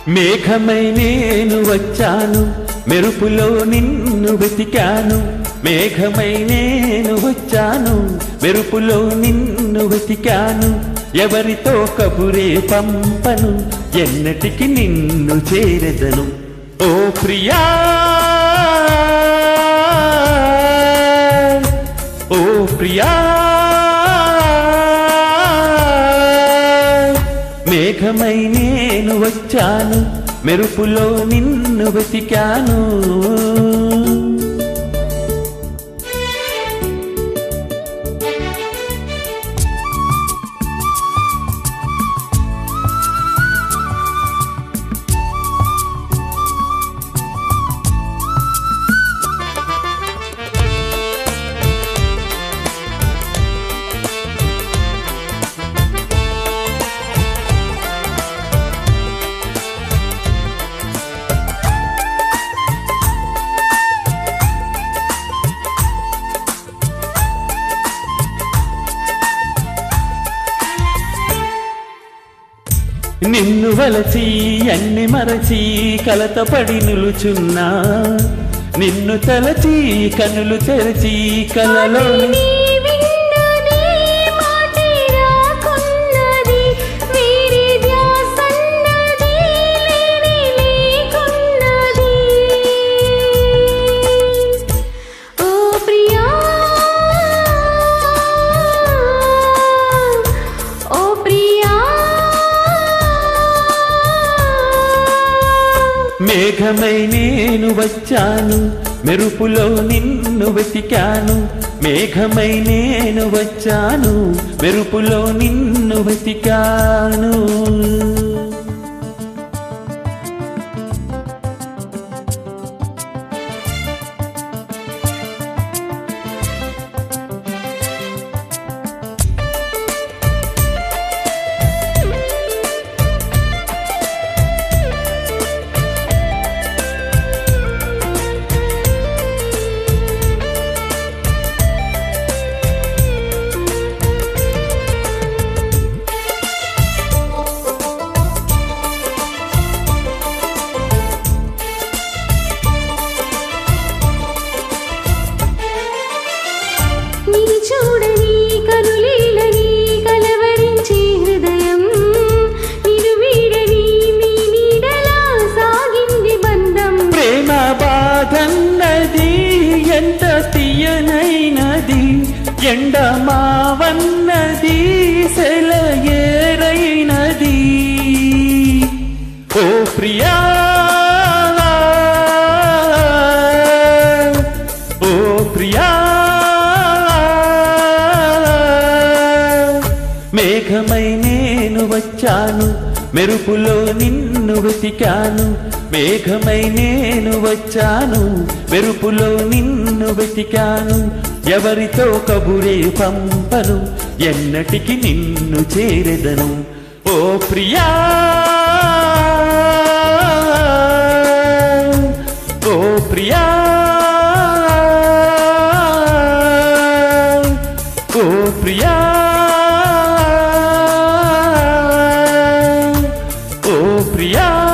మేఘమై నేను వచ్చాను మెరుపులో నిన్ను వెతికాను మేఘమై నేను వచ్చాను మెరుపులో నిన్ను వెతికాను ఎవరితో కబురే పంపను ఎన్నటికి నిన్ను చేరెదను ఓ ప్రియా ఓ ప్రియా మేఘమై నేను వచ్చాను మెరుపులో నిన్ను వెతికాను నిన్ను వలచి అన్ని మరచి కలతపడి నిలుచున్నా నిన్ను తలచి కనులు తెరచి కలలోని నీ విన్నది మాటే రాకున్నది వీరి ధ్యాసన్నది లేనే లేకున్నది ఓ ప్రియా ఓ ప్రియా మేఘమై నేను వచ్చాను మెరుపులో నిన్ను వెతికాను మేఘమై నేను వచ్చాను మెరుపులో నిన్ను వెతికాను నీ చూడని కనులీలని కలవరించి హృదయం నిన్ను వీడని నీ నీడలా సాగింది బంధం ప్రేమ బాధన్నది ఎంత తీయనైనది ఎండ మావన్నది సెలయేరైనది ఓ ప్రియా ఓ ప్రియా మేఘమై నేను వచ్చాను మెరుపులో నిన్ను వెతికాను మేఘమై నేను వచ్చాను మెరుపులో నిన్ను వెతికాను ఎవరితో కబురే పంపను ఎన్నటికి నిన్ను చేరెదను ఓ ప్రియా ఓ ప్రియా ఓ ప్రియా ఓ ప్రియా